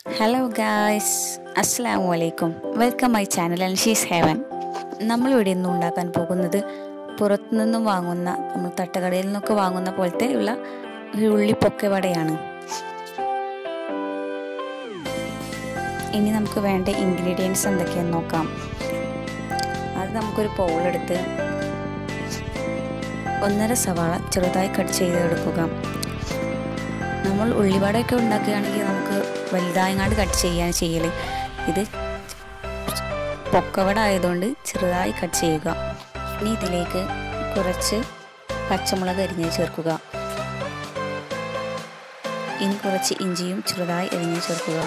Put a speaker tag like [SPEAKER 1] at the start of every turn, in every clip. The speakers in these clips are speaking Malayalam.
[SPEAKER 1] ഹലോ ഗായ്സ് അസ്സാം വലൈക്കും welcome my channel and she's heaven നമ്മളിവിടെ ഇന്ന് ഉണ്ടാക്കാൻ പോകുന്നത് പുറത്തു നിന്നും വാങ്ങുന്ന നമ്മൾ തട്ടുകടയിൽ നിന്നൊക്കെ വാങ്ങുന്ന പോലത്തെ ഉള്ള ഒരു ഉള്ളി പൊക്കവടയാണ് ഇനി നമുക്ക് വേണ്ട ഇൻഗ്രീഡിയൻസ് എന്തൊക്കെയാണെന്ന് നോക്കാം അത് നമുക്കൊരു പൗളെടുത്ത് ഒന്നര സവാള ചെറുതായി കട്ട് ചെയ്ത് എടുക്കുക നമ്മൾ ഉള്ളിവടയൊക്കെ ഉണ്ടാക്കുകയാണെങ്കിൽ നമുക്ക് വലുതായങ്ങാണ്ട് കട്ട് ചെയ്യാണ് ചെയ്യൽ ഇത് പൊക്കവട ആയതുകൊണ്ട് ചെറുതായി കട്ട് ചെയ്യുക ഇനി ഇതിലേക്ക് കുറച്ച് പച്ചമുളക് അരിഞ്ഞ് ചേർക്കുക ഇനി കുറച്ച് ഇഞ്ചിയും ചെറുതായി അരിഞ്ഞ് ചേർക്കുക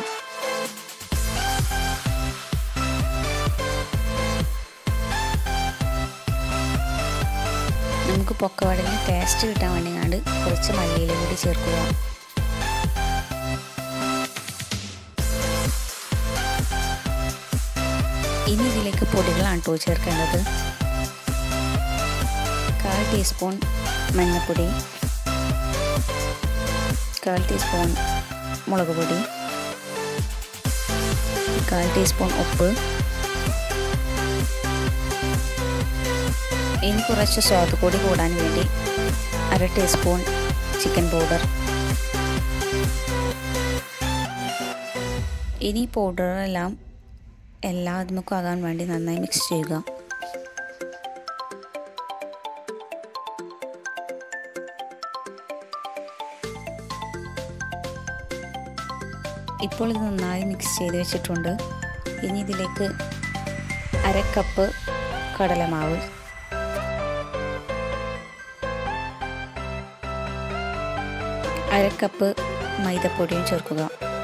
[SPEAKER 1] നമുക്ക് പൊക്കവടന് ടേസ്റ്റ് കിട്ടാൻ വേണ്ടിങ്ങാണ്ട് കുറച്ച് മല്ലിയില കൂടി ചേർക്കുക ഇനി ഇതിലേക്ക് പൊടികളാണ് കേട്ടോ ചേർക്കേണ്ടത് കാൽ ടീസ്പൂൺ മഞ്ഞൾപ്പൊടി കാൽ ടീസ്പൂൺ മുളക് പൊടി കാൽ ടീസ്പൂൺ ഉപ്പ് ഇനി കുറച്ച് സ്വാദ് പൊടി കൂടാൻ വേണ്ടി അര ടീസ്പൂൺ ചിക്കൻ പൗഡർ ഇനി പൗഡറെല്ലാം എല്ലാ നമുക്ക് ആകാൻ വേണ്ടി നന്നായി മിക്സ് ചെയ്യുക ഇപ്പോൾ ഇത് നന്നായി മിക്സ് ചെയ്ത് വെച്ചിട്ടുണ്ട് ഇനി ഇതിലേക്ക് അര കപ്പ് കടലമാവ് അര കപ്പ് മൈദപ്പൊടിയും ചേർക്കുക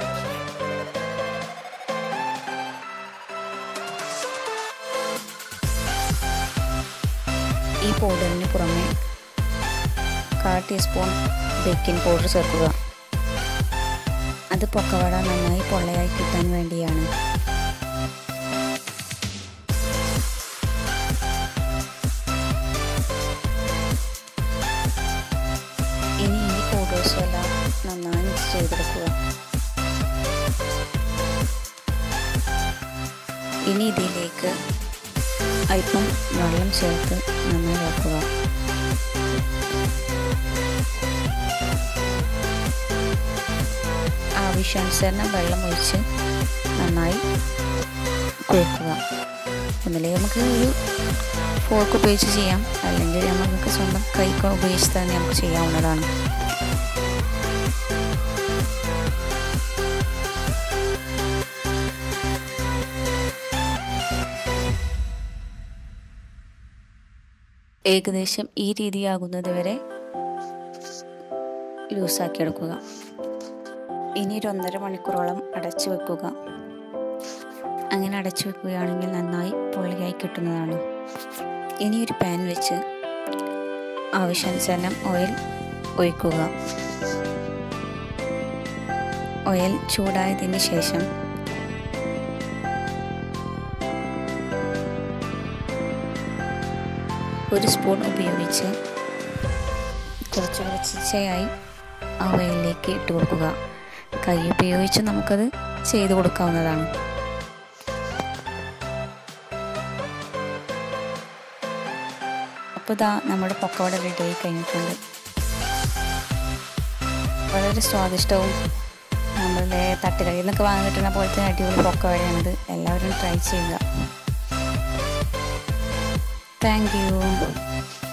[SPEAKER 1] ഈ പൗഡറിന് പുറമെ കാൽ ടീസ്പൂൺ ബേക്കിംഗ് പൗഡർ ചേർക്കുക അത് പൊക്കവട നന്നായി പൊള്ളയായി കിട്ടാൻ വേണ്ടിയാണ് ഇനി ഈ പൗഡേഴ്സും എല്ലാം നന്നായി മിക്സ് ചെയ്തെടുക്കുക ഇനി ഇതിലേക്ക് അല്പം വെള്ളം ചേർത്ത് നന്നായി ഇളക്കുക ആവശ്യാനുസരണം വെള്ളം ഒഴിച്ച് നന്നായി കുഴക്കുക ഒന്നില്ലേ നമുക്ക് ഒരു ഫോർക്ക് ഉപയോഗിച്ച് ചെയ്യാം അല്ലെങ്കിൽ നമുക്ക് സ്വന്തം കൈക്ക് ഉപയോഗിച്ച് തന്നെ നമുക്ക് ചെയ്യാവുന്നതാണ് ഏകദേശം ഈ രീതിയാകുന്നത് വരെ ലൂസാക്കി എടുക്കുക ഇനി ഒരു ഒന്നര മണിക്കൂറോളം അടച്ചു വെക്കുക അങ്ങനെ അടച്ചു വെക്കുകയാണെങ്കിൽ നന്നായി പൊള്ളിയായി കിട്ടുന്നതാണ് ഇനി ഒരു പാൻ വെച്ച് ആവശ്യാനുസരണം ഓയിൽ ഒഴിക്കുക ഓയിൽ ചൂടായതിന് ശേഷം ഒരു സ്പൂൺ ഉപയോഗിച്ച് കുറച്ച് കുറച്ചായി ആ ഓയിലിലേക്ക് ഇട്ട് കൊടുക്കുക കൈ ഉപയോഗിച്ച് നമുക്കത് ചെയ്ത് കൊടുക്കാവുന്നതാണ് അപ്പോൾ ഇതാ നമ്മുടെ പക്കവട റെഡി ആയി കഴിഞ്ഞിട്ടുണ്ട് വളരെ സ്വാദിഷ്ടവും നമ്മളുടെ തട്ടുകടയിൽ നിന്നൊക്കെ വാങ്ങാൻ കിട്ടുന്ന പോലത്തെ അടിപൊളി പൊക്കവടയാണിത് എല്ലാവരും ട്രൈ ചെയ്യുക താങ്ക് യു